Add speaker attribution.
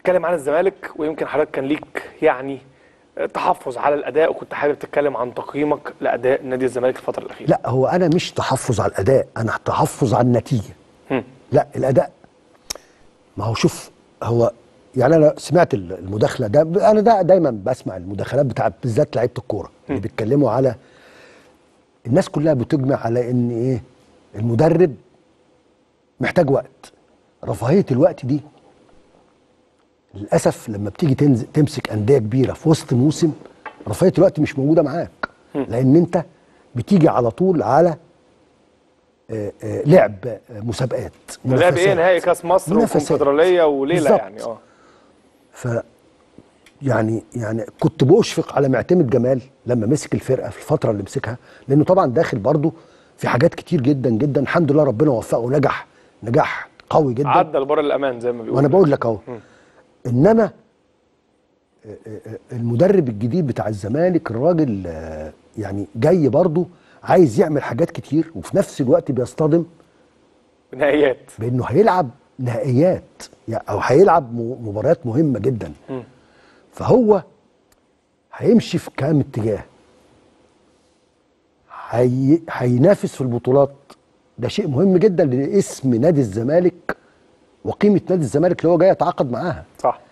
Speaker 1: نتكلم عن الزمالك ويمكن حضرتك كان ليك يعني تحفظ على الاداء وكنت حابب تتكلم عن تقييمك لاداء نادي الزمالك الفتره الاخيره
Speaker 2: لا هو انا مش تحفظ على الاداء انا تحفظ على النتيجه
Speaker 1: هم.
Speaker 2: لا الاداء ما هو شوف هو يعني انا سمعت المداخله ده انا ده دايما بسمع المداخلات بتاعت بالذات لعيبه الكوره اللي بيتكلموا على الناس كلها بتجمع على ان ايه المدرب محتاج وقت رفاهيه الوقت دي للاسف لما بتيجي تنزل تمسك انديه كبيره في وسط موسم رفاهيه الوقت مش موجوده معاك لان انت بتيجي على طول على آه، آه، لعب آه، مسابقات
Speaker 1: ده لعب ايه
Speaker 2: منافسات.
Speaker 1: نهائي كاس مصر
Speaker 2: منافسات.
Speaker 1: وكونفدراليه وليله
Speaker 2: بالظبط.
Speaker 1: يعني اه
Speaker 2: ف يعني يعني كنت بأشفق على معتمد جمال لما مسك الفرقه في الفتره اللي مسكها لانه طبعا داخل برضه في حاجات كتير جدا جدا الحمد لله ربنا وفقه ونجح نجاح قوي جدا
Speaker 1: عدى لبر الامان زي ما بيقولوا
Speaker 2: وانا بقول لك اهو انما آه، آه، آه، المدرب الجديد بتاع الزمالك الراجل آه، يعني جاي برضه عايز يعمل حاجات كتير وفي نفس الوقت بيصطدم
Speaker 1: نهائيات
Speaker 2: بانه هيلعب نهائيات يعني او هيلعب م- مباريات مهمه جدا
Speaker 1: مم.
Speaker 2: فهو هيمشي في كام اتجاه هي... هينافس في البطولات ده شيء مهم جدا لاسم نادي الزمالك وقيمه نادي الزمالك اللي هو جاي يتعاقد معاها
Speaker 1: صح